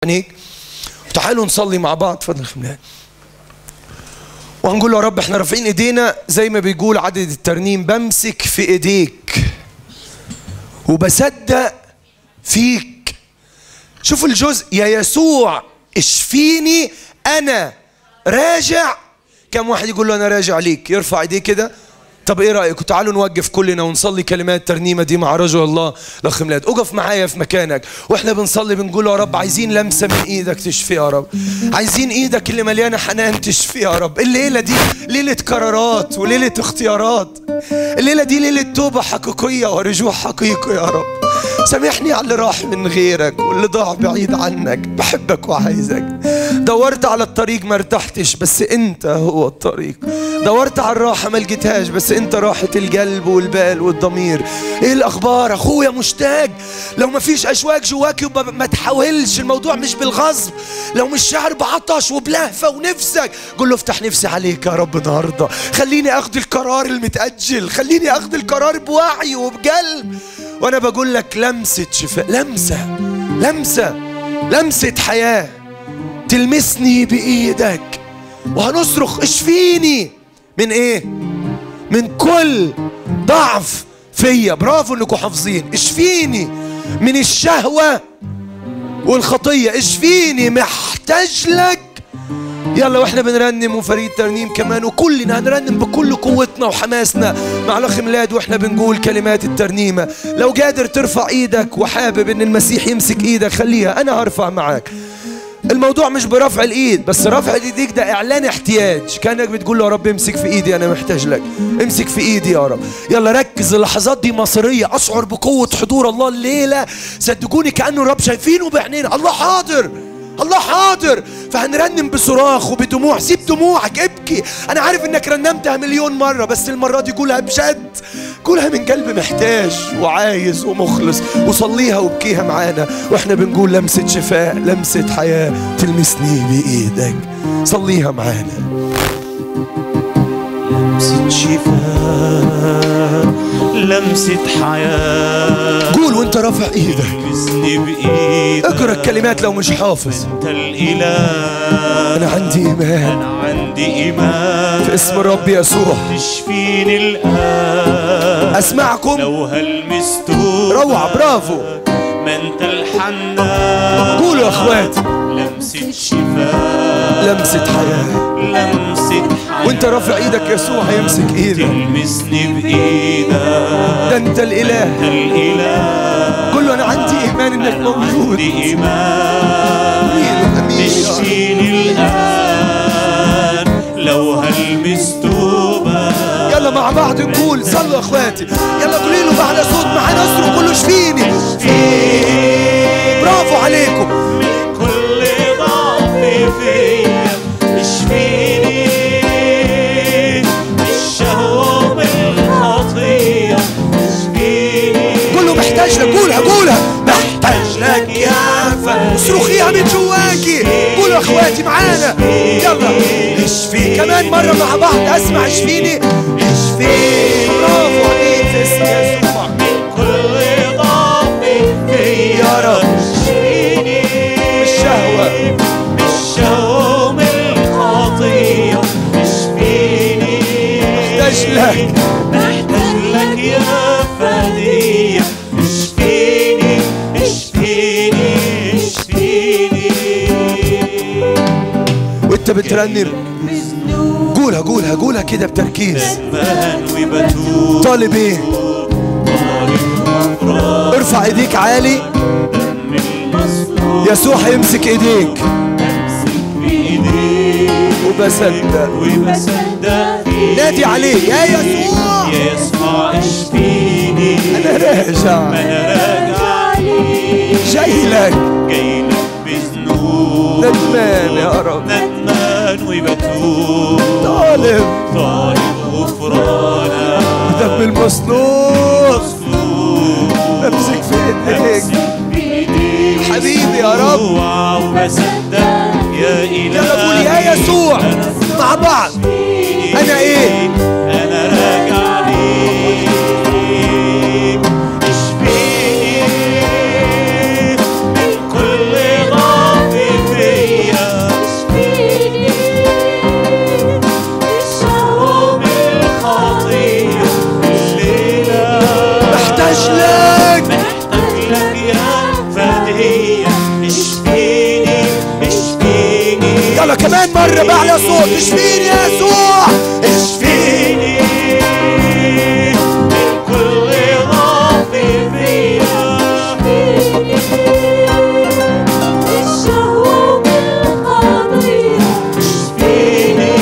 عينيك تعالوا نصلي مع بعض تفضل خملان وهنقول له يا رب احنا رافعين ايدينا زي ما بيقول عدد الترنيم بمسك في ايديك وبصدق فيك شوف الجزء يا يسوع اشفيني انا راجع كم واحد يقول له انا راجع ليك يرفع ايديه كده طب ايه رايكم تعالوا نوقف كلنا ونصلي كلمات الترنيمه دي مع رجل الله الاخ ميلاد اقف معايا في مكانك واحنا بنصلي بنقول يا رب عايزين لمسه من ايدك تشفي يا رب عايزين ايدك اللي مليانه حنان تشفي يا رب الليله دي ليله قرارات وليله اختيارات الليله دي ليله توبه حقيقيه ورجوع حقيقي يا رب سامحني على اللي راح من غيرك واللي ضاع بعيد عنك بحبك وعايزك دورت على الطريق ما ارتحتش بس انت هو الطريق دورت على الراحه ما لقيتهاش بس انت راحه القلب والبال والضمير ايه الاخبار اخويا مشتاق لو ما فيش اشواق جواك يبقى ما تحاولش الموضوع مش بالغصب لو مش شعر بعطش وبلهفه ونفسك قول له افتح نفسي عليك يا رب النهارده خليني اخد القرار المتاجل خليني اخد القرار بوعي وبقلب وانا بقول لك لمسه شفاء لمسه لمسه لمسه حياه تلمسني بايدك وهنصرخ اشفيني من ايه من كل ضعف فيا برافو انكم حافظين اشفيني من الشهوه والخطيه اشفيني محتاج لك يلا واحنا بنرنم وفريد ترنيم كمان وكلنا هنرنم بكل قوتنا وحماسنا مع الاخ ميلاد واحنا بنقول كلمات الترنيمه لو قادر ترفع ايدك وحابب ان المسيح يمسك ايدك خليها انا هرفع معاك الموضوع مش برفع الايد بس رفع ايديك ده اعلان احتياج كانك بتقول له يا رب امسك في ايدي انا محتاج لك امسك في ايدي يا رب يلا ركز اللحظات دي مصيريه اشعر بقوه حضور الله الليله صدقوني كانه الرب شايفينه بعينينا الله حاضر الله حاضر فهنرنم بصراخ وبدموع سيب دموعك ابكي انا عارف انك رنمتها مليون مره بس المره دي قولها بجد قولها من قلب محتاج وعايز ومخلص وصليها وابكيها معانا واحنا بنقول لمسه شفاء لمسه حياه تلمسني بايدك صليها معانا لمسة شفاء لمسة حياة قول وانت رافع ايدك لمسني بإيدك اقرا الكلمات لو مش حافظ أنت الإله انا عندي ايمان أنا عندي إيمان في اسم الرب يسوع تشفيني الآن اسمعكم لو هلمسته روعه برافو ما أنت الحنان قولوا يا اخواتي لمسة شفاء لمسه حياه لمسة حياة وانت رافع ايدك يسوع هيمسك ايدك تلمسني بإيدك ده انت الاله أنت الإله قول له انا عندي ايمان انك موجود عندي إيمان امين امين يا رب. تشفيني الآن لو هلمسته بس يلا مع بعض نقول صلوا يا اخواتي يلا قولي له بعد صوت معانا اصرخ قول له اشفيني برافو عليكم كل ضعف فيا اشفيني الشهوة بالخطية اشفيني قول له محتاج لك قولها قولها محتاج لك يا فن اصرخيها من جواكي قولوا يا اخواتي معانا يلا اشفي كمان مرة مع بعض اسمع اشفيني اشفيني برافو عليك في اسم يسوع كل ضعف فيا يا رب. اشفيني الشهوة الشهوة بالخطية اشفيني محتاج لك محتاج لك يا فدية اشفيني اشفيني اشفيني وانت بترنم قولها قولها قولها كده بتركيز بهنوي بتوب طالب ايه ارفع ايديك عالي من المصلوب يسوع هيمسك ايديك بإيدي وبصدق وبصدق فيك نادي عليه يا يسوع يا يسوع اشفيني انا راجع انا راجع ليك جاي لك جاي لك بذنوب ندمان يا رب ندمان وبتوب طالب طالب غفرانك دم المصلوب مصلوب امسك في ايديك امسك بايديك حبيبي يا رب يسوع وبصدق يا إلهي يلا قول يا يسوع مع بعض انا ايه أنا راجع ليك اشفيني من كل ضعف مرة بأعلى صوت اشفيني يا يسوع اشفيني اشفيني من كل ضعف فيا الشهوة القضية اشفيني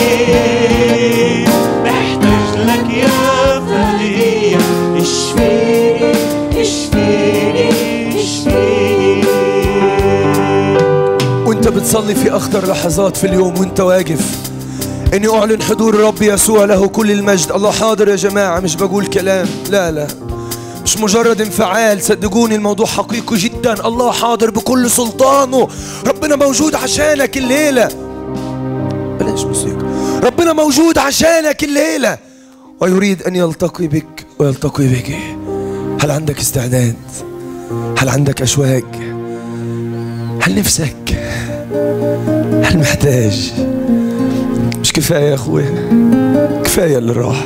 محتاج لك يا فدية اشفيني اشفيني اشفيني وانت بتصلي في اخطر لحظات في اليوم وانت واقف اني اعلن حضور الرب يسوع له كل المجد الله حاضر يا جماعه مش بقول كلام لا لا مش مجرد انفعال صدقوني الموضوع حقيقي جدا الله حاضر بكل سلطانه ربنا موجود عشانك الليله بلاش موسيقى ربنا موجود عشانك الليله ويريد ان يلتقي بك ويلتقي بك هل عندك استعداد هل عندك اشواق هل نفسك هل محتاج مش كفاية يا أخويا كفاية اللي راح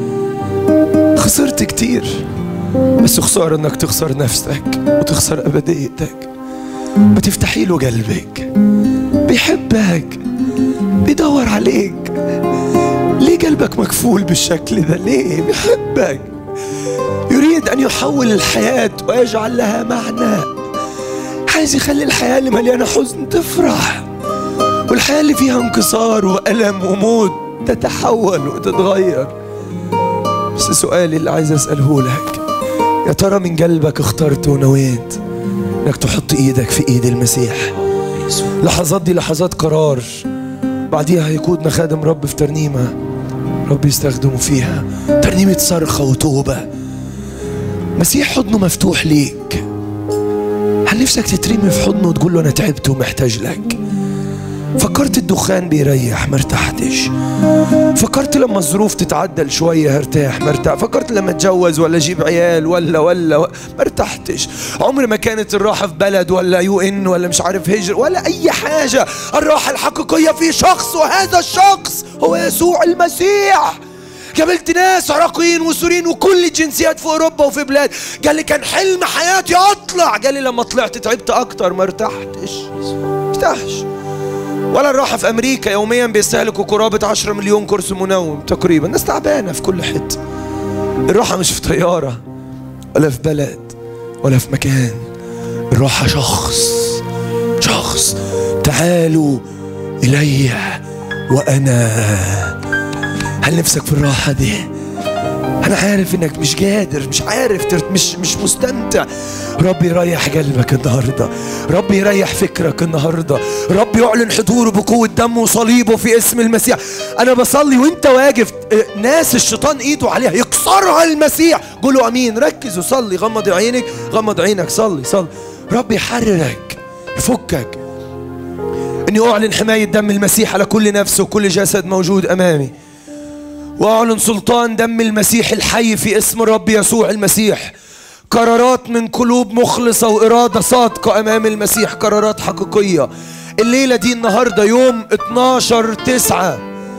خسرت كتير بس خسارة انك تخسر نفسك وتخسر ابديتك ما تفتحي له قلبك بيحبك بيدور عليك ليه قلبك مكفول بالشكل ده ليه بيحبك يريد ان يحول الحياة ويجعل لها معنى عايز يخلي الحياة اللي مليانة حزن تفرح والحياة اللي فيها انكسار وألم وموت تتحول وتتغير بس سؤالي اللي عايز أسأله لك يا ترى من قلبك اخترت ونويت انك تحط ايدك في ايد المسيح لحظات دي لحظات قرار بعديها هيقودنا خادم رب في ترنيمة رب يستخدمه فيها ترنيمة صرخة وتوبة مسيح حضنه مفتوح ليك هل نفسك تترمي في حضنه وتقول له انا تعبت ومحتاج لك فكرت الدخان بيريح ما ارتحتش فكرت لما الظروف تتعدل شوية هرتاح ما ارتاح فكرت لما اتجوز ولا اجيب عيال ولا ولا و... ما ارتحتش عمر ما كانت الراحة في بلد ولا يو ان ولا مش عارف هجر ولا اي حاجة الراحة الحقيقية في شخص وهذا الشخص هو يسوع المسيح قابلت ناس عراقيين وسوريين وكل الجنسيات في اوروبا وفي بلاد قال لي كان حلم حياتي اطلع قال لي لما طلعت تعبت اكتر ما ارتحتش ما ارتاحش ولا الراحة في أمريكا يوميا بيستهلكوا قرابة 10 مليون كرسي منوم تقريبا الناس تعبانة في كل حتة الراحة مش في طيارة ولا في بلد ولا في مكان الراحة شخص شخص تعالوا إلي وأنا هل نفسك في الراحة دي؟ أنا عارف إنك مش قادر مش عارف ترت مش مش مستمتع رب يريح قلبك النهاردة رب يريح فكرك النهاردة رب يعلن حضوره بقوة دمه وصليبه في اسم المسيح أنا بصلي وأنت واقف آه، ناس الشيطان إيده عليها يكسرها المسيح قولوا أمين ركز وصلي غمض عينك غمض عينك صلي صلي رب يحررك يفكك اني اعلن حمايه دم المسيح على كل نفس وكل جسد موجود امامي واعلن سلطان دم المسيح الحي في اسم الرب يسوع المسيح قرارات من قلوب مخلصه واراده صادقه امام المسيح قرارات حقيقيه الليله دي النهارده يوم 12 9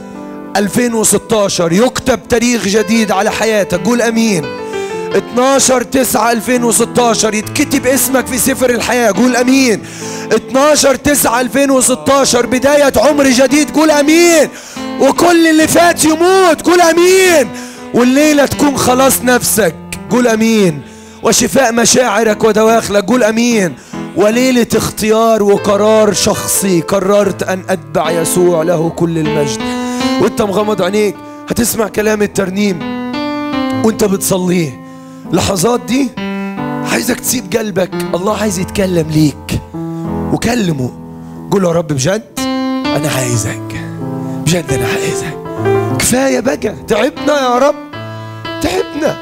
2016 يكتب تاريخ جديد على حياتك قول امين 12 9 2016 يتكتب اسمك في سفر الحياة قول أمين 12 9 2016 بداية عمر جديد قول أمين وكل اللي فات يموت قول أمين والليلة تكون خلاص نفسك قول أمين وشفاء مشاعرك ودواخلك قول أمين وليلة اختيار وقرار شخصي قررت أن أتبع يسوع له كل المجد وانت مغمض عينيك هتسمع كلام الترنيم وانت بتصليه لحظات دي عايزك تسيب قلبك الله عايز يتكلم ليك وكلمه قول له يا رب بجد انا عايزك بجد انا عايزك كفايه بقى تعبنا يا رب تعبنا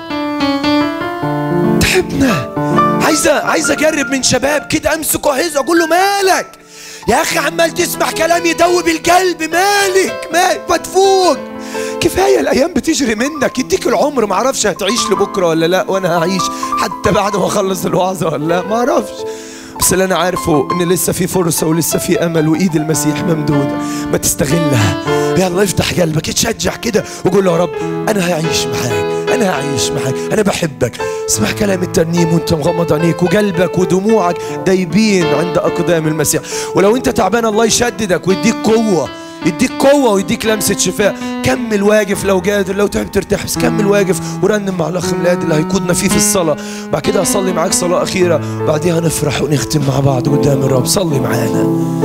تعبنا عايزه عايز اجرب من شباب كده امسك واهز اقول له مالك يا اخي عمال تسمع كلام يدوب القلب مالك مالك مدفوق كفايه الايام بتجري منك يديك العمر ما اعرفش هتعيش لبكره ولا لا وانا هعيش حتى بعد ما اخلص الوعظه ولا لا ما اعرفش بس اللي انا عارفه ان لسه في فرصه ولسه في امل وايد المسيح ممدوده ما تستغلها يلا افتح قلبك اتشجع كده وقول له يا رب انا هعيش معاك انا هعيش معاك انا بحبك اسمع كلام الترنيم وانت مغمض عينيك وقلبك ودموعك دايبين عند اقدام المسيح ولو انت تعبان الله يشددك ويديك قوه يديك قوة ويديك لمسة شفاء كمل واقف لو قادر لو تعبت ترتاح بس كمل واقف ورنم مع الأخ ميلاد اللي هيقودنا فيه في الصلاة بعد كده هصلي معاك صلاة أخيرة بعديها نفرح ونختم مع بعض قدام الرب صلي معانا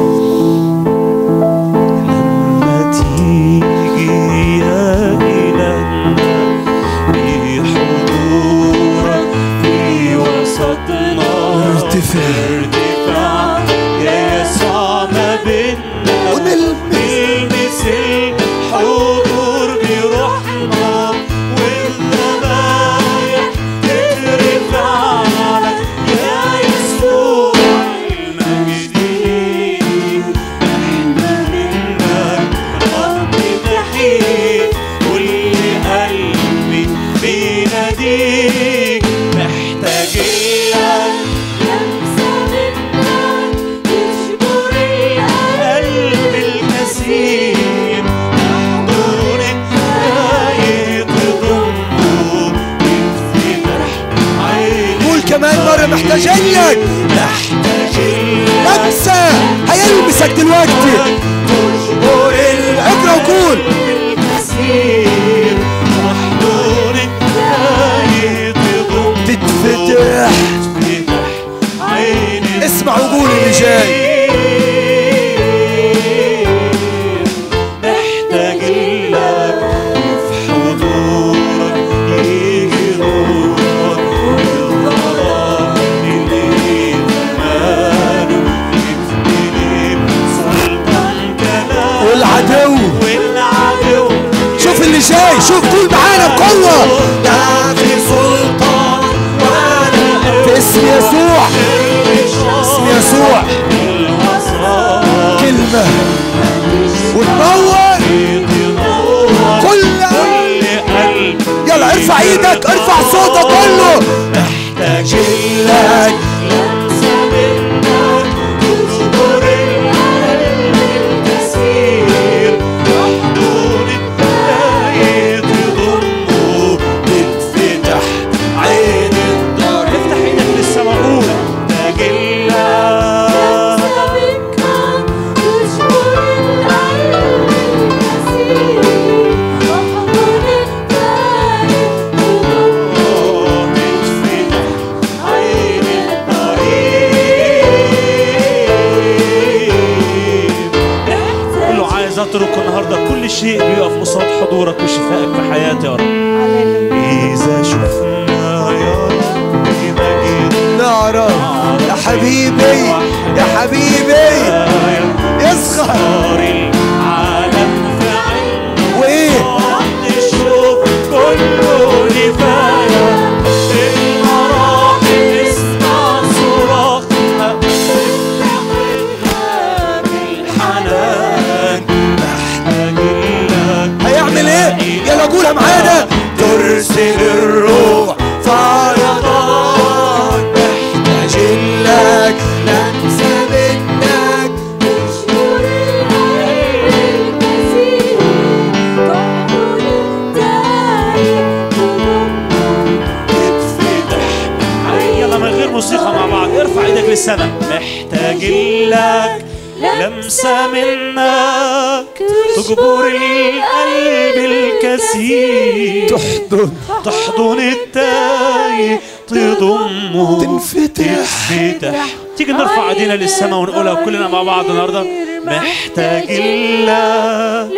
لما تيجي يا إلهنا في حضورك في وسطنا ارتفع. ارتفاع يا يسوع ما بيننا ونلمس. نلمس الحضور بروحنا والذبايح تترفع لك يا يسوع المجيد احنا منك رب تحيد كل قلبي بيناديك محتاج لك لمسة منك تجبر القلب قلب الكثير حضورك جاي تضمه يتفتح عيني قول كمان مرة محتاجين لك محتاج لك لمسة هيلمسك دلوقتي تجبر اقرا وقول الكثير وحضورك جاي تضمه تتفتح تتفتح عيني اسمع وقول اللي جاي محتاج لك في حضورك يجي نورك الظلام اللي ماله يكفيني سلطان كلام والعدو والعدو شوف اللي جاي شوف قول معانا بقوة لا في سلطان ولا في اسم يسوع اسم يسوع كلمة وتنور كل قلب يلا ارفع ايدك ارفع صوتك كله محتاج لك لمسة منك تجبر القلب الكثير محضورك جاي تضمه تتفتح عين الدار افتح ايدك للسما قول محتاج لك تتفتح عين الطريق قول له عايز اترك النهارده كل شيء بيقف قصاد حضورك وشفائك في حياتي يا رب اذا شفنا يا رب مجد نعرف يا حبيبي يا حبيبي يسخر صار العالم في عيننا وايه نشوف كله نفاية المراحل نسمع صراخنا نفتح بالحنان محتاج لك هيعمل ايه يلا قولها معانا ترسل الروح فيضان محتاجين لك لمسة منك تتفتح يلا من غير موسيقى مع بعض ارفع ايدك للسماء محتاج لك لمسة منك تجبر القلب الكثير تحضن تحضن التايه تضمه تنفتح. تنفتح تيجي نرفع ايدينا للسماء ونقولها كلنا مع بعض النهارده محتاج لك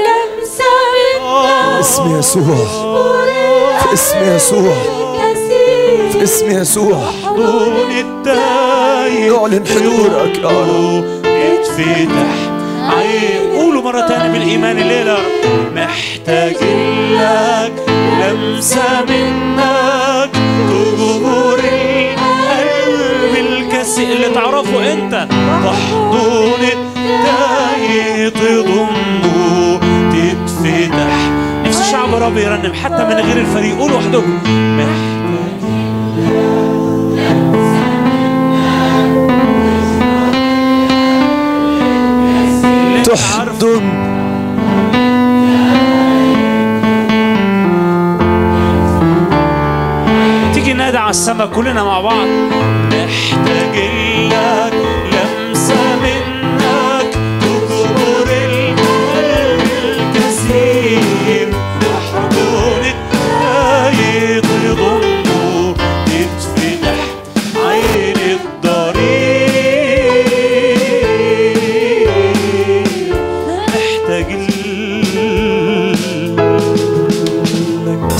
اسم يسوع في اسم يسوع في اسم يسوع تحضن التايه نعلن حضورك يا رب يتفتح عين قولوا مرة تاني بالإيمان الليلة يا رب. محتاج لك لمسة منك تجبر القلب الكثير اللي تعرفه أنت تحضن التايه تضمه تتفتح نفس الشعب رب يرنم حتى من غير الفريق قولوا وحدكم محتاج اللي أنت عارفه. تحضن تيجي نادى على السما كلنا مع بعض محتاج لك لمسة منك تجبر القلب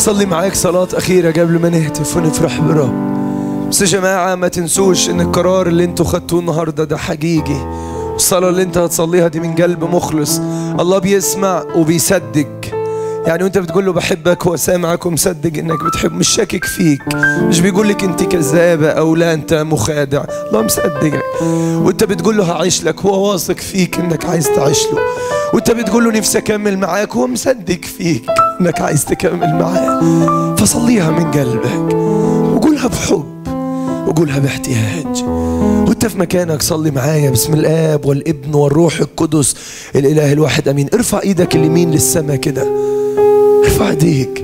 صلي معاك صلاة أخيرة قبل ما نهتف ونفرح برب بس يا جماعة ما تنسوش إن القرار اللي انتوا خدتوه النهاردة ده حقيقي الصلاة اللي انت هتصليها دي من قلب مخلص الله بيسمع وبيصدق يعني وانت بتقول له بحبك هو سامعك ومصدق انك بتحب مش شاكك فيك مش بيقول لك انت كذابة او لا انت مخادع الله مصدقك وانت بتقول له هعيش لك هو واثق فيك انك عايز تعيش له وانت بتقول له نفسي اكمل معاك هو مصدق فيك انك عايز تكمل معاه فصليها من قلبك وقولها بحب وقولها باحتياج وانت في مكانك صلي معايا باسم الاب والابن والروح القدس الاله الواحد امين ارفع ايدك اليمين للسماء كده ارفع ايديك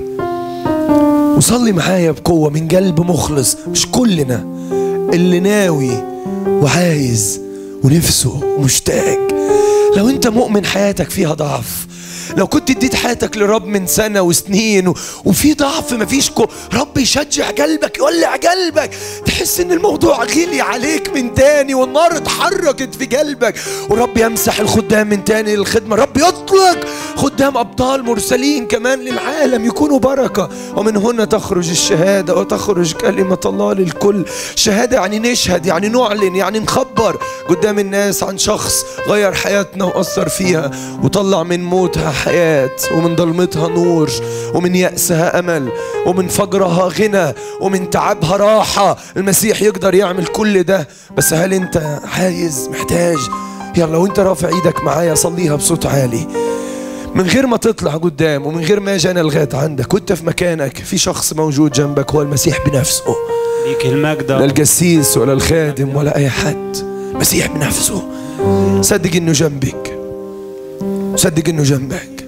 وصلي معايا بقوة من قلب مخلص مش كلنا اللي ناوي وعايز ونفسه ومشتاق لو انت مؤمن حياتك فيها ضعف لو كنت اديت حياتك لرب من سنة وسنين و... وفي ضعف مفيش كو... رب يشجع قلبك يولع قلبك تحس ان الموضوع غلي عليك من تاني والنار اتحركت في قلبك ورب يمسح الخدام من تاني للخدمة رب يطلق خدام أبطال مرسلين كمان للعالم يكونوا بركة ومن هنا تخرج الشهادة وتخرج كلمة الله للكل شهادة يعني نشهد يعني نعلن يعني نخبر قدام الناس عن شخص غير حياتنا وأثر فيها وطلع من موتها حياة ومن ضلمتها نور ومن يأسها أمل ومن فجرها غنى ومن تعبها راحة المسيح يقدر يعمل كل ده بس هل أنت عايز محتاج يلا وانت رافع ايدك معايا صليها بصوت عالي من غير ما تطلع قدام ومن غير ما اجي انا لغايه عندك وانت في مكانك في شخص موجود جنبك هو المسيح بنفسه ليك المجد لا القسيس ولا الخادم ولا اي حد مسيح بنفسه صدق انه جنبك صدق انه جنبك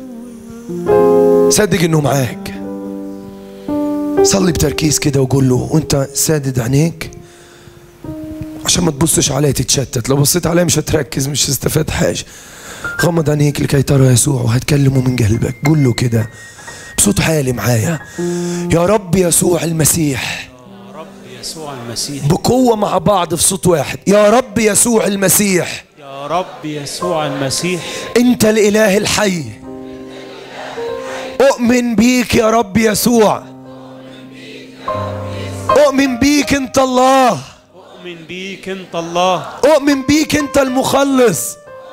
صدق انه معاك صلي بتركيز كده وقول له وانت سادد عينيك عشان ما تبصش عليا تتشتت لو بصيت عليا مش هتركز مش هتستفاد حاجه غمض عينيك لكي ترى يسوع وهتكلمه من قلبك قول له كده بصوت عالي معايا يا رب يسوع المسيح رب يسوع المسيح بقوة مع بعض في صوت واحد يا رب يسوع المسيح يا رب يسوع المسيح انت الاله الحي اؤمن بيك يا رب يسوع اؤمن بيك انت الله أؤمن بيك أنت الله اؤمن بيك انت المخلص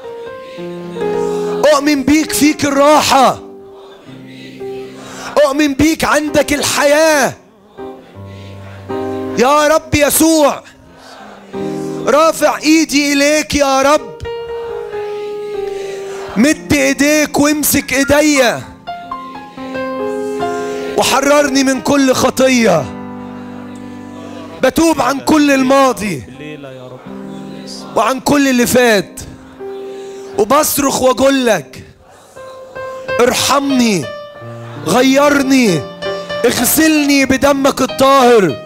اؤمن بيك فيك الراحة اؤمن بيك عندك الحياة يا رب يسوع رافع ايدي اليك يا رب مد ايديك وامسك ايديا وحررني من كل خطيه بتوب عن كل الماضي الليلة يا رب وعن كل اللي فات وبصرخ واقول لك ارحمني غيرني اغسلني بدمك الطاهر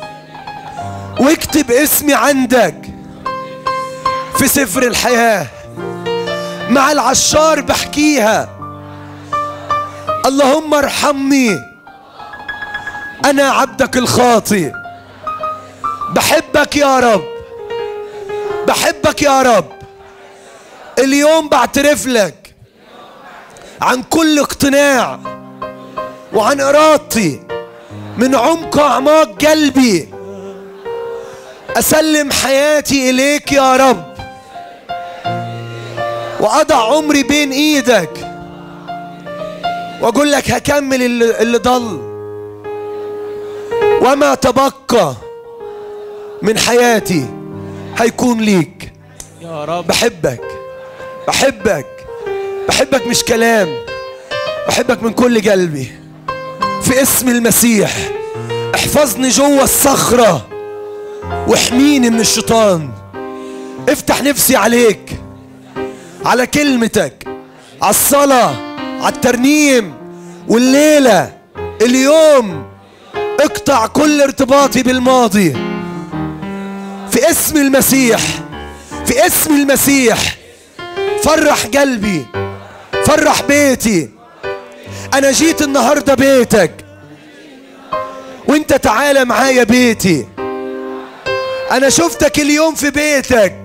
واكتب اسمي عندك في سفر الحياة مع العشار بحكيها اللهم ارحمني انا عبدك الخاطئ بحبك يا رب بحبك يا رب اليوم بعترف لك عن كل اقتناع وعن ارادتي من عمق اعماق قلبي اسلم حياتي اليك يا رب واضع عمري بين ايدك واقول لك هكمل اللي, اللي ضل وما تبقى من حياتي هيكون ليك يا رب بحبك بحبك بحبك مش كلام بحبك من كل قلبي في اسم المسيح احفظني جوه الصخرة واحميني من الشيطان افتح نفسي عليك على كلمتك على الصلاة على الترنيم والليلة اليوم اقطع كل ارتباطي بالماضي في اسم المسيح في اسم المسيح فرح قلبي فرح بيتي انا جيت النهارده بيتك وانت تعالى معايا بيتي انا شفتك اليوم في بيتك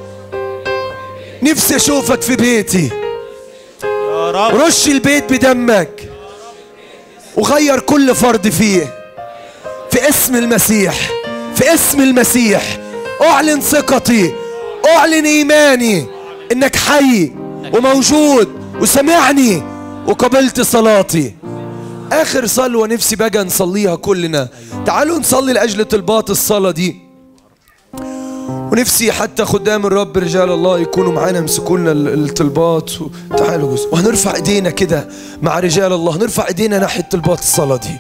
نفسي اشوفك في بيتي يا رب رش البيت بدمك وغير كل فرد فيه في اسم المسيح في اسم المسيح اعلن ثقتي اعلن ايماني انك حي وموجود وسمعني وقبلت صلاتي اخر صلوه نفسي بقى نصليها كلنا تعالوا نصلي لاجل طلبات الصلاه دي ونفسي حتى خدام الرب رجال الله يكونوا معانا يمسكوا لنا ال- الطلبات و... تعالوا جزء وهنرفع ايدينا كده مع رجال الله هنرفع ايدينا ناحيه طلبات الصلاه دي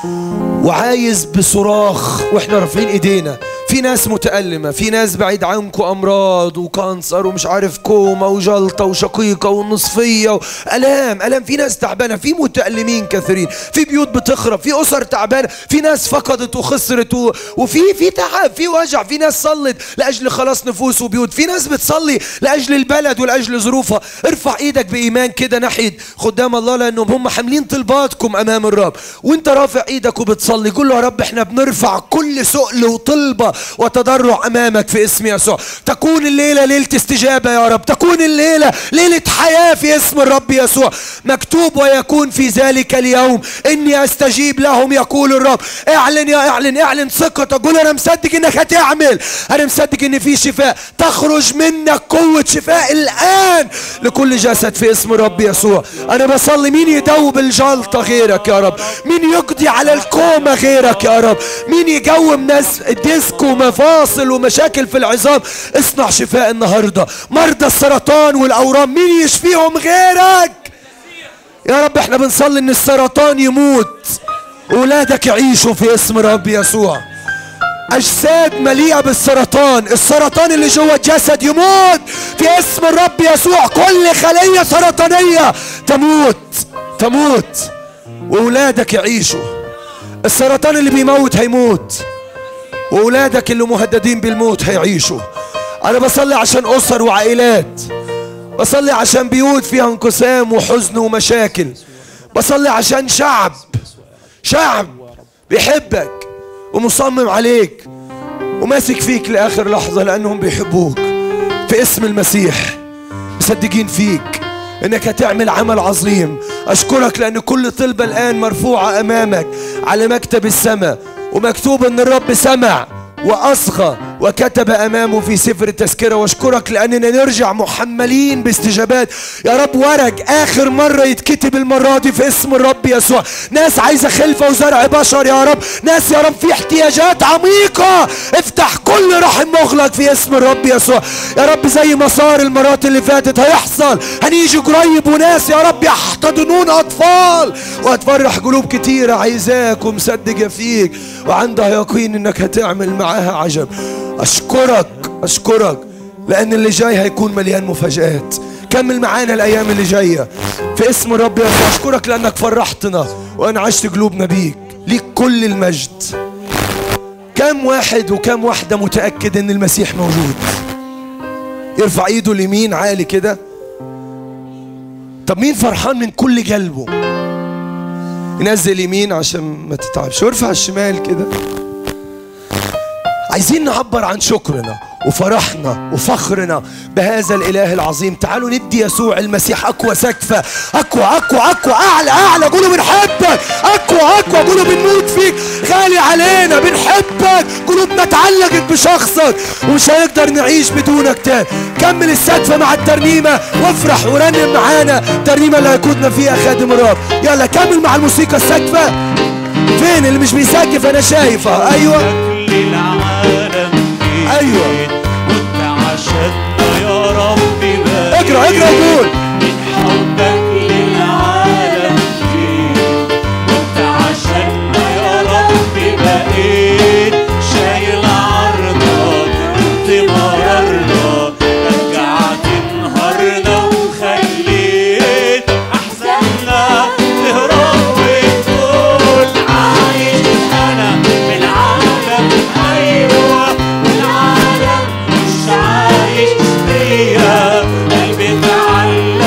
وعايز بصراخ واحنا رافعين ايدينا في ناس متألمة في ناس بعيد عنكم أمراض وكانسر ومش عارف كوما وجلطة وشقيقة ونصفية وألام ألام في ناس تعبانة في متألمين كثيرين في بيوت بتخرب في أسر تعبانة في ناس فقدت وخسرت و... وفي في تعب في وجع في ناس صلت لأجل خلاص نفوس وبيوت في ناس بتصلي لأجل البلد ولأجل ظروفها ارفع ايدك بإيمان كده ناحية خدام الله لأنهم هم حاملين طلباتكم أمام الرب وانت رافع ايدك وبتصلي قول له يا رب احنا بنرفع كل سؤل وطلبة وتضرع أمامك في اسم يسوع تكون الليلة ليلة استجابة يا رب تكون الليلة ليلة حياة في اسم الرب يسوع مكتوب ويكون في ذلك اليوم إني أستجيب لهم يقول الرب اعلن يا اعلن اعلن ثقتك قول أنا مصدق إنك هتعمل أنا مصدق إن في شفاء تخرج منك قوة شفاء الآن لكل جسد في اسم الرب يسوع أنا بصلي مين يدوب الجلطة غيرك يا رب مين يقضي على الكومة غيرك يا رب مين يقوم ناس ديسك ومفاصل ومشاكل في العظام اصنع شفاء النهارده مرضى السرطان والاورام مين يشفيهم غيرك يا رب احنا بنصلي ان السرطان يموت اولادك يعيشوا في اسم رب يسوع اجساد مليئه بالسرطان السرطان اللي جوه الجسد يموت في اسم الرب يسوع كل خليه سرطانيه تموت تموت واولادك يعيشوا السرطان اللي بيموت هيموت واولادك اللي مهددين بالموت هيعيشوا انا بصلي عشان اسر وعائلات بصلي عشان بيوت فيها انقسام وحزن ومشاكل بصلي عشان شعب شعب بيحبك ومصمم عليك وماسك فيك لاخر لحظه لانهم بيحبوك في اسم المسيح مصدقين فيك انك هتعمل عمل عظيم اشكرك لان كل طلبه الان مرفوعه امامك على مكتب السماء ومكتوب ان الرب سمع واصغى وكتب امامه في سفر التذكره واشكرك لاننا نرجع محملين باستجابات يا رب ورق اخر مره يتكتب المره دي في اسم الرب يسوع ناس عايزه خلفه وزرع بشر يا رب ناس يا رب في احتياجات عميقه افتح كل رحم مغلق في اسم الرب يسوع يا رب زي ما صار المرات اللي فاتت هيحصل هنيجي قريب وناس يا رب يحتضنون اطفال وهتفرح قلوب كتيره عايزاك ومصدقه فيك وعندها يقين انك هتعمل معاها عجب اشكرك اشكرك لان اللي جاي هيكون مليان مفاجآت كمل معانا الايام اللي جايه في اسم الرب يسوع اشكرك لانك فرحتنا وانعشت قلوبنا بيك ليك كل المجد كم واحد وكم واحده متاكد ان المسيح موجود يرفع ايده اليمين عالي كده طب مين فرحان من كل قلبه ينزل يمين عشان ما تتعبش وارفع الشمال كده عايزين نعبر عن شكرنا وفرحنا وفخرنا بهذا الاله العظيم تعالوا ندي يسوع المسيح اقوى سقفه اقوى اقوى اقوى اعلى اعلى قولوا بنحبك اقوى اقوى قولوا بنموت فيك غالي علينا بنحبك قلوبنا اتعلقت بشخصك ومش هنقدر نعيش بدونك تاني كمل السقفه مع الترنيمه وافرح ورنم معانا الترنيمه اللي هيقودنا فيها خادم الرب يلا كمل مع الموسيقى السقفه فين اللي مش بيسقف انا شايفه ايوه للعالم أيوة. وانت عشاننا يا رب بارك اقرا اقرا قول من حبك للعالم فيك وانت عشاننا يا رب بقيت شايل عرضك كنت مررنا رجعت نهارنا وخليت احزاننا تهرب وتقول عايش انا بالعالم ايوه والعالم مش عايش فيا قلبي اتعلق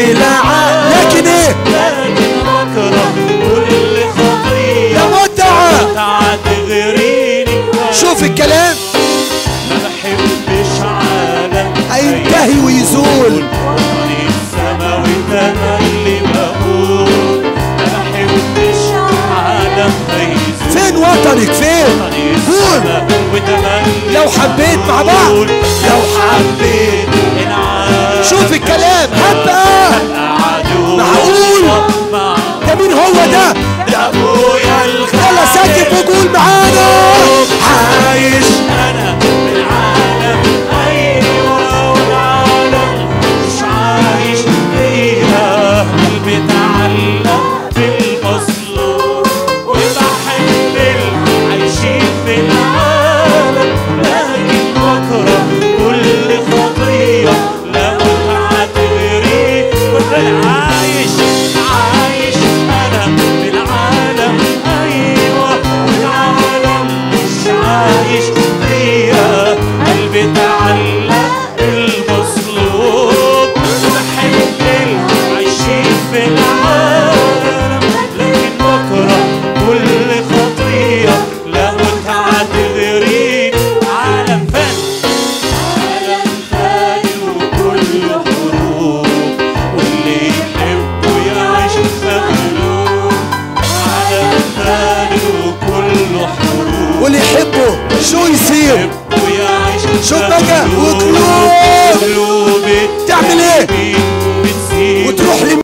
إلى عالم لكن إيه لكن بكره كل خطيه يا متعة تعال تغريني شوف الكلام ما بحبش عالم هينتهي ويزول وطني السماوي تملي بقول ما بحبش عالم هيزول فين وطنك فين وطني قول السماوي تملي لو حبيت مع بعض بقول لو حبيت العالم شوف الكلام هبقى عدو معقول؟ مع ده مين هو ده يا ابويا يلا ساكت وقول معانا عايش انا بالعالم ايوه والعالم مش عايش فيها قلبي تعلق بالمظلوم وبحب العايشين في العالم لكن بكره كل خطيه لو تعتبري كل عايش عايش انا بالعالم ايوه والعالم مش عايش فيا قلبي تعلق بالمظلوم بحب العايشين في العالم لكن بكره كل خطيه لو تعتبرين عالم فن عالم ثاني وكل حروب واللي يحبه يعيش مغلوب عالم ثاني وكل حروب واللي يحبه شو يصير يحبه يعيش شوف بقى، مغلوب. وقلوب. قلوب تعمل ايه؟ بتزيد وتروح لمين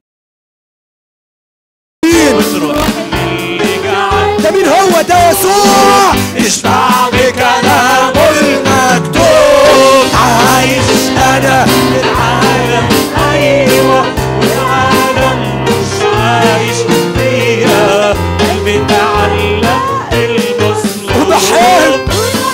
وتروح للي قاعد ده مين هو ده يسوع اشبع بكلامه المكتوب عايش انا العالم ايوه والعالم مش عايش فيها قلبي تعلق بالمظلوم وبحب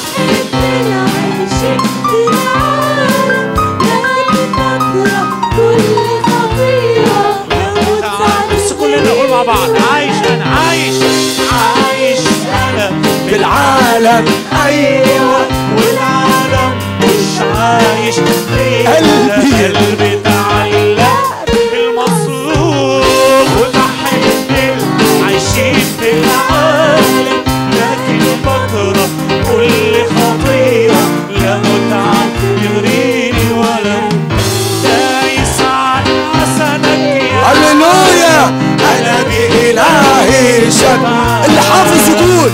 بس كلنا نقول مع بعض عايش انا عايش عايش انا بالعالم ايوه والعالم مش عايش فيها قلبي. قلبي تعلق بالمظلوم وبحب عايشين في العالم لكن بكره كل خطيه لا متعه يغريني ولا دايس على حسنك يا هللويا انا بإلهي شك اللي حافظ يقول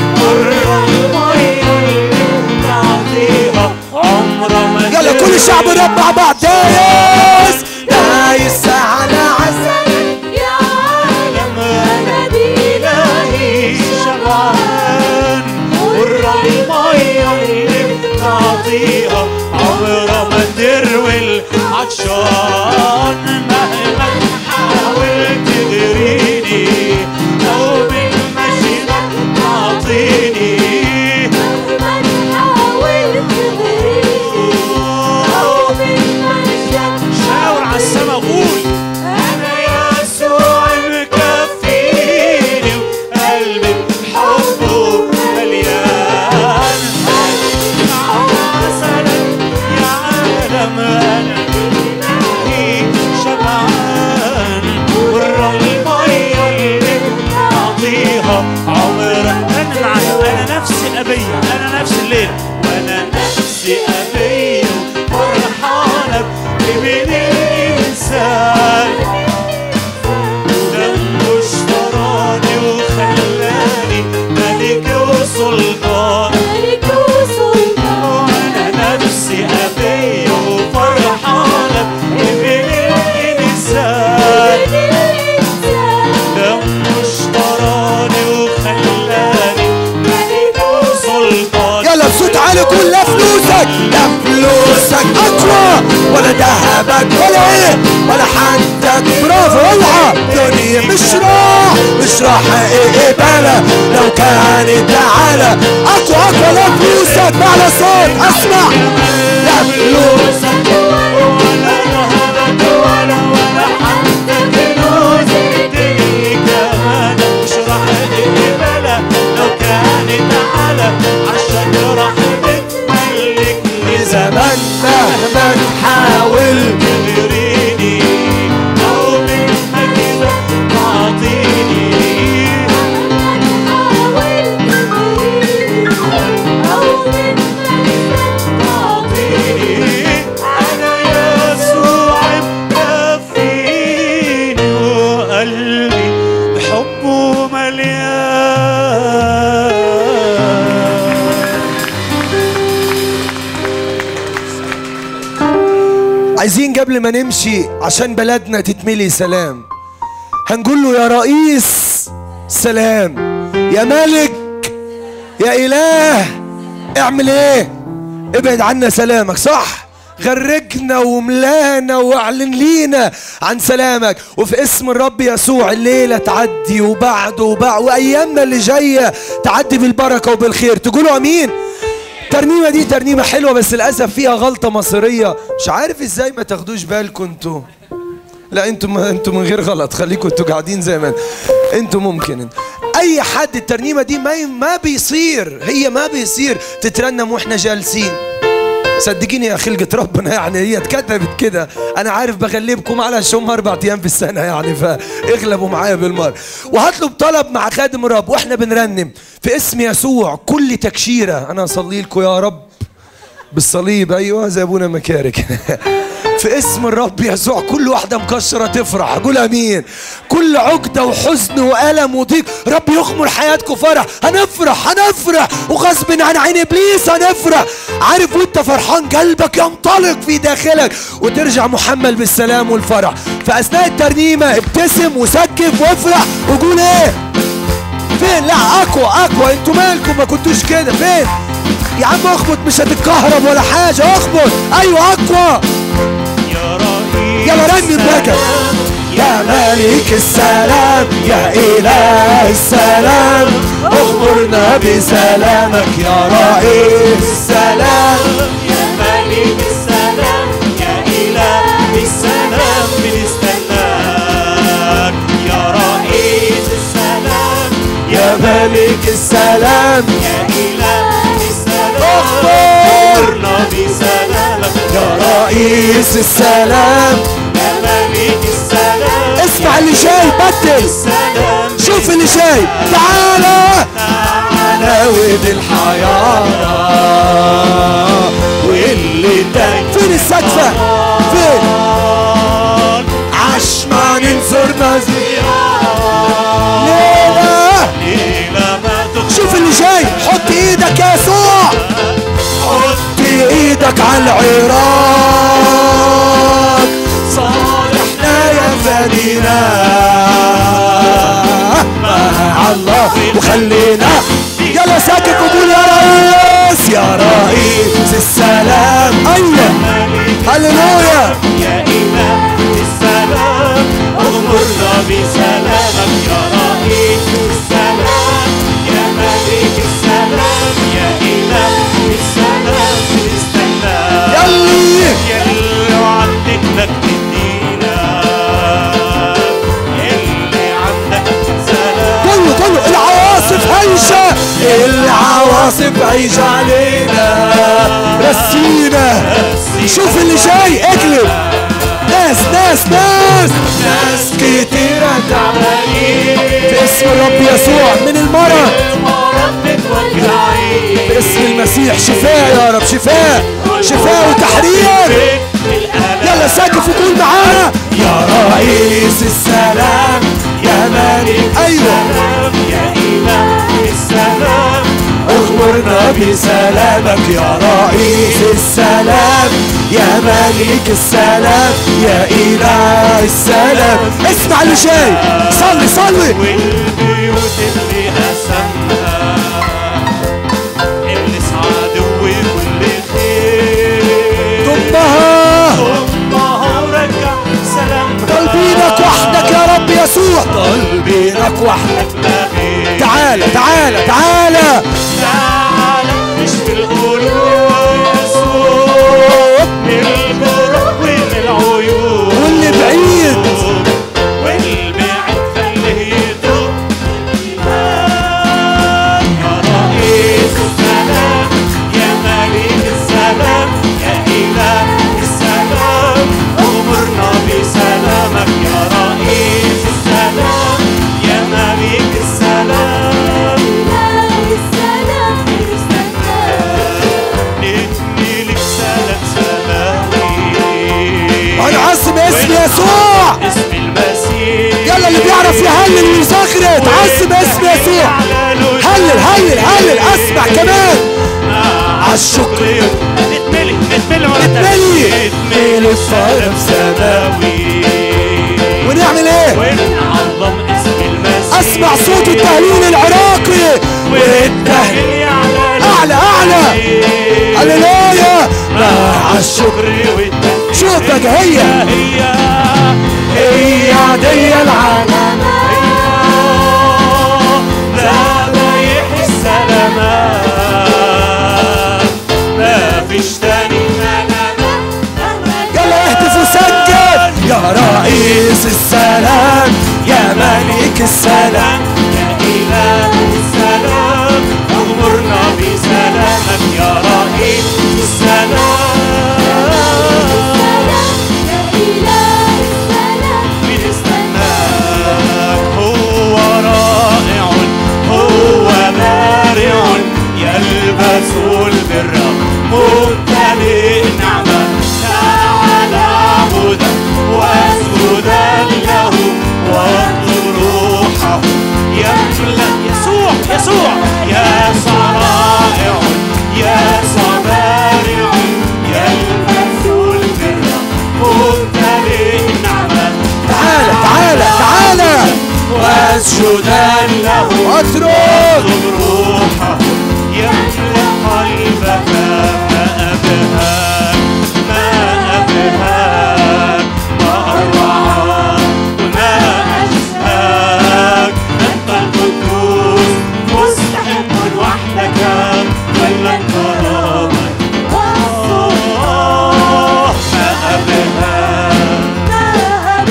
يلا كل الشعب رب مع بعض دايس دايس على عسل عمره ما تروي العطشان مهما تحاول تغريني لو بالمشيئة تعطيني شاور على السما قول انا يسوع مكفيني وقلبي بحبه مليان مثلا يا عالم انا بالله شبعان والمية اللي تعطيها عمرك انا معك انا نفسي ابيه انا نفس الليل وانا نفسي ابيه فرحانك بمن الانسان دمه اشتراني وخلاني ملك وسلطان وانا نفسي ابيه وفرحانك بمن الانسان دمه اشتراني وخلاني ملك وسلطان يلا بصوت عالي قول لا فلوسك لا فلوسك اقوى ولا ذهبك ولا ايه ولا حدك برافو اوعى دنيا مش راح مش راح ايه بلا لو كانت تعالى اقوى اقوى لا فلوسك على صوت اسمع لا فلوسك ولا ذهبك ولا ولا حتى فلوس تجي كمان مش راح تقبلها لو كانت على عشان راح تتملك زمان مهما تحاول تغريني او قلبي بحبه مليان عايزين قبل ما نمشي عشان بلدنا تتملي سلام هنقول له يا رئيس سلام يا ملك يا إله اعمل ايه ابعد عنا سلامك صح غرقنا وملانا واعلن لينا عن سلامك وفي اسم الرب يسوع الليلة تعدي وبعده وبعد وايامنا اللي جاية تعدي بالبركة وبالخير تقولوا امين الترنيمة دي ترنيمة حلوة بس للأسف فيها غلطة مصرية مش عارف ازاي ما تاخدوش بالكم انتوا لا انتوا انتوا من غير غلط خليكم انتوا قاعدين زي ما انتوا ممكن اي حد الترنيمة دي ما ما بيصير هي ما بيصير تترنم واحنا جالسين صدقيني يا خلقة ربنا يعني هي اتكتبت كده انا عارف بغلبكم على هم اربع ايام في السنة يعني فاغلبوا معايا بالمرة وهطلب طلب مع خادم الرب واحنا بنرنم في اسم يسوع كل تكشيرة انا اصلي لكم يا رب بالصليب ايوه زي ابونا مكارك في اسم الرب يسوع كل واحدة مكشرة تفرح قول امين كل عقدة وحزن وألم وضيق رب يغمر حياتكم فرح هنفرح هنفرح وغصب عن عين ابليس هنفرح عارف وانت فرحان قلبك ينطلق في داخلك وترجع محمل بالسلام والفرح فأثناء الترنيمة ابتسم وسكف وافرح وقول ايه فين لا اقوى اقوى انتوا مالكم ما كنتوش كده فين يا عم اخبط مش هتتكهرب ولا حاجة اخبط ايوه اقوى يا رئيس يلا رنم بقى يا ملك السلام يا إله السلام اغمرنا بسلامك يا رئيس السلام يا ملك السلام يا إله السلام بنستناك يا رئيس السلام يا ملك السلام يا إله السلام اغفر أمرنا بسلامك يا رئيس السلام يا ملك السلام اسمع اللي جاي بدل السلام شوف اللي جاي تعالى تعالى ودي الحياة واللي دايما فين السقفة فين عاش ما ننصرنا زيارة ليلة ليلة ما تخشى شوف اللي جاي حط ايدك يا يسوع حط ايدك على العراق صالحنا يا فدينا مع الله وخلينا يلا ساكت وقول يا رئيس يا رئيس السلام ايوه هللويا يا إله السلام أغمرنا بسلامك يا رئيس السلام يا ملك السلام يا إله السلام نستناك يلي يلي وعدت لك تدينا يلي عندك سلام كله كله العواصف هيجة العواصف هيجة علينا رسينا شوف اللي جاي اقلب ناس ناس ناس ناس كتيرة تعبانين في اسم الرب يسوع من المرض باسم المسيح شفاء يا رب شفاء شفاء وتحرير يلا سقف وقول معانا يا رئيس السلام يا ملك ايوه يا إله السلام اخبرنا بسلامك يا رئيس السلام يا ملك السلام يا اله السلام اسمع اللي جاي صلي صلي والبيوت اللي قسمها اللي سعد وكل خير ضمها ضمها ورجع سلام طالبينك وحدك يا رب يسوع طالبينك وحدك لا غير تعالى تعالى تعالى تعالى اشفي القلوب يسوع من الجروح ومن العيون واللي بعيد والبعيد خليه يدوب يا رئيس السلام يا ملك السلام يا إله السلام أمرنا بسلامك يا رئيس السلام يا ملك السلام إله السلام يعرف يهلل ويزغرط عظم اسم يسوع هلل هلل هلل اسمع كمان عالشكر اتملي اتملي مرة اتملي. تانية. اتملي الصرف سماوي ونعمل ايه ونعظم اسم المسيح اسمع صوت التهليل العراقي والتهليل والتهليل اعلى اعلى هللويا مع الشكر والتهليل شوف بقى هي هي هي عادية العالم ذبايح السلامات ما فيش تاني يلا اهتف وسجل يا رئيس السلام يا ملك السلام يا إله السلام أغمرنا بسلامك يا رئيس السلام بنستناك هو رائع هو بارع يلبس البر ممتلئ نعمة تعال اعبده واسجدا له واطلب روحه يملأ يسوع يسوع يا صرائع يا صبارع يلبس البر ممتلئ نعمة تعالى تعالى تعالى واسجدا له اترك اطلب روحه يملأ قلبك ما أبهاك ما أبهاك ما أروعك ما أشهاك أنت القدوس مستحق وحدك كل الكرامة آه، ما أبهاك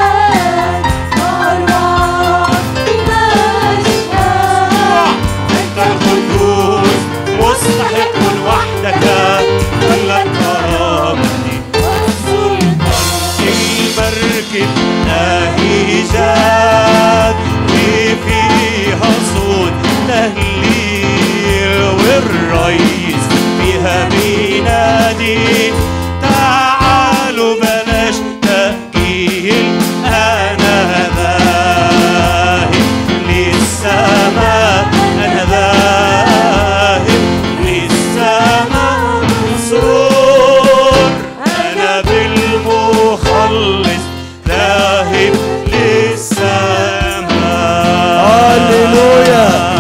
أنت القدوس مستحق وحدك كل الكرامة المركب ناهجات وفيها صوت تهليل والرئيس فيها بينادي تعالوا بلاش تأجيل أنا ذاهب للسماء أنا ذاهب للسماء مسرور أنا بالمخلص ذاهب للسماء هللويا.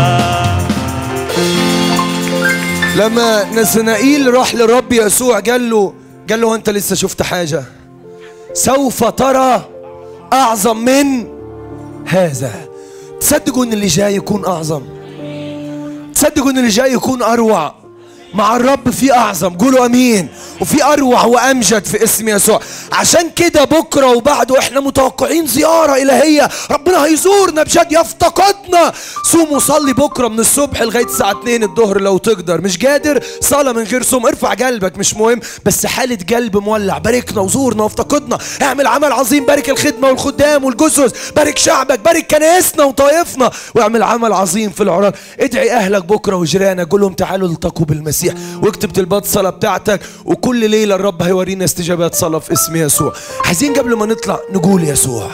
لما نسنائيل راح للرب يسوع قال له قال له انت لسه شفت حاجة سوف ترى اعظم من هذا تصدقوا ان اللي جاي يكون اعظم تصدقوا ان اللي جاي يكون اروع مع الرب في اعظم قولوا امين وفي اروع وامجد في اسم يسوع عشان كده بكره وبعده احنا متوقعين زياره الهيه ربنا هيزورنا بجد يفتقدنا صوم وصلي بكره من الصبح لغايه الساعه 2 الظهر لو تقدر مش قادر صلاه من غير صوم ارفع قلبك مش مهم بس حاله قلب مولع باركنا وزورنا وافتقدنا اعمل عمل عظيم بارك الخدمه والخدام والجثث بارك شعبك بارك كنايسنا وطائفنا واعمل عمل عظيم في العراق ادعي اهلك بكره وجيرانك قول لهم تعالوا التقوا بالمسيح واكتب طلبات صلاه بتاعتك وكل ليله الرب هيورينا استجابات صلاه في اسم يسوع عايزين قبل ما نطلع نقول يسوع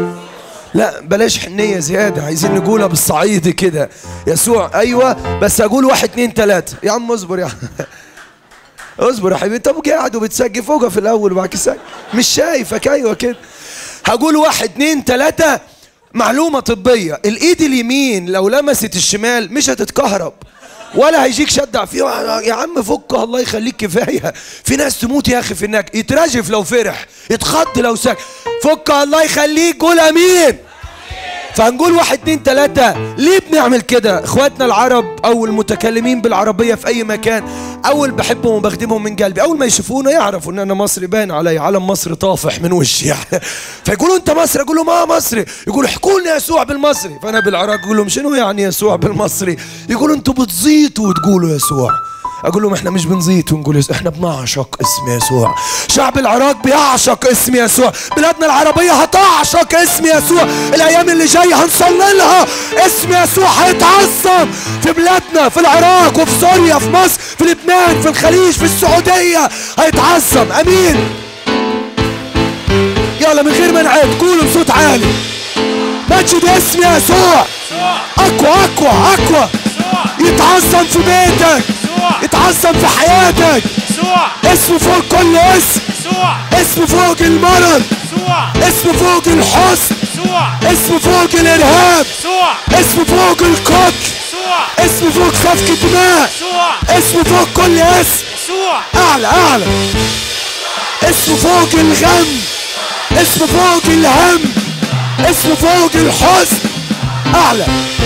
لا بلاش حنية زيادة عايزين نقولها بالصعيدي كده يسوع أيوة بس أقول واحد اتنين تلاتة يا عم اصبر يا عم اصبر يا حبيبي انت ابوك قاعد وبتسجل فوقها في الأول وبعد كده سجل. مش شايفك أيوة كده هقول واحد اتنين تلاتة معلومة طبية الإيد اليمين لو لمست الشمال مش هتتكهرب ولا هيجيك شدع فيه يا عم فكها الله يخليك كفايه في ناس تموت يا اخي في النك يترجف لو فرح يتخض لو سك فكها الله يخليك قول امين فهنقول واحد اتنين تلاتة ليه بنعمل كده اخواتنا العرب او المتكلمين بالعربية في اي مكان اول بحبهم وبخدمهم من قلبي اول ما يشوفونا يعرفوا ان انا مصري باين علي علم مصر طافح من وشي يعني فيقولوا انت مصري اقول لهم اه مصري يقولوا احكوا لنا يسوع بالمصري فانا بالعراق اقول لهم شنو يعني يسوع بالمصري يقولوا انتوا بتزيطوا وتقولوا يسوع اقول لهم احنا مش بنزيت ونقول يسوع احنا بنعشق اسم يسوع شعب العراق بيعشق اسم يسوع بلادنا العربية هتعشق اسم يسوع الايام اللي جاية هنصلي لها اسم يسوع هيتعظم في بلادنا في العراق وفي سوريا في مصر في لبنان في الخليج في السعودية هيتعظم امين يلا من غير ما نعد قولوا بصوت عالي مجد اسم يسوع اقوى اقوى اقوى يتعظم في بيتك يتعظم في حياتك اسم فوق كل اسم اسم فوق المرض اسم فوق الحزن اسم فوق الارهاب اسم فوق القتل اسم فوق سفك دماء اسم فوق كل اسم اعلى اعلى اسم فوق الغم اسم فوق الهم اسم فوق الحزن اعلى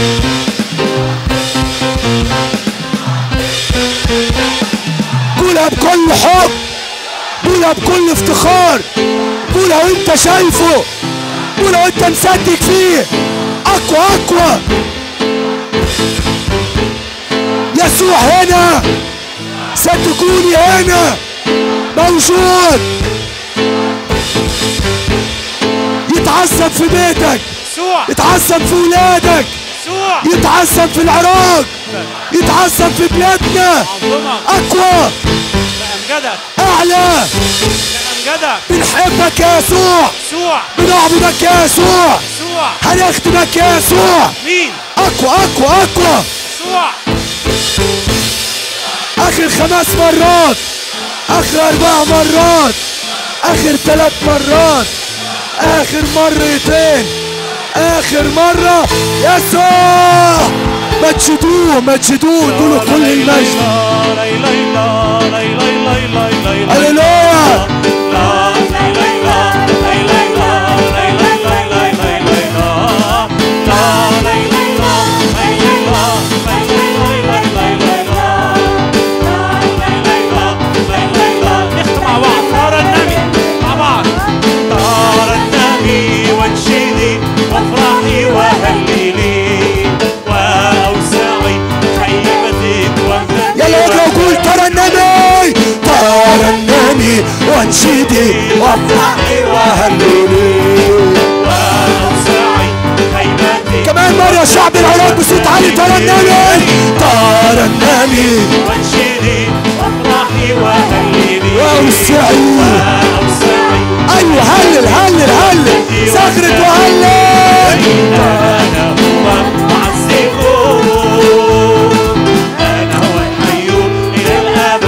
قولها بكل حب قولها بكل افتخار قولها وانت شايفه قولها وانت مصدق فيه اقوى اقوى يسوع هنا صدقوني هنا موجود يتعصب في بيتك يتعصب في ولادك يتعصب في العراق يتعصب في بلادنا اقوى امجدك اعلى امجدك بنحبك يا يسوع يسوع بنعبدك يا يسوع يسوع هنخدمك يا يسوع مين اقوى اقوى اقوى يسوع اخر خمس مرات اخر اربع مرات اخر ثلاث مرات اخر مرتين اخر مرة يسوع مجدوه مجدوه ادوله كل المجد هللويا نختم مع بعض ترنمي مع بعض ترنمي وانشدي وافرحي وهللي واوسعي خيمتك وامتدي يلا اقرا وقول ترنمي ترنمي وانشدي وافرحي وهللي واوسعي خيمتك كمان مرة شعب العراق بصوت عالي ترنمي ترنمي وانشدي وافرحي وهللي واوسعي واوسعي ايوه هلل هلل هلل صخرة وهلل أنا هو معزكم أنا هو الحي إلى الأبد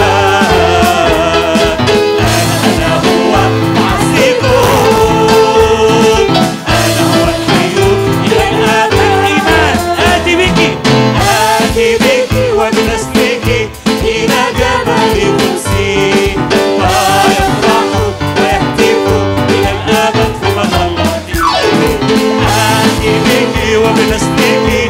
أنا هو معزكم أنا هو الحي إلى الأبد إيمان آتي بك آتي بك وبنسلك إلى جبل قدسي فيفرحوا ويهتفوا إلى الأبد في مظلتي آتي بك وبنسلك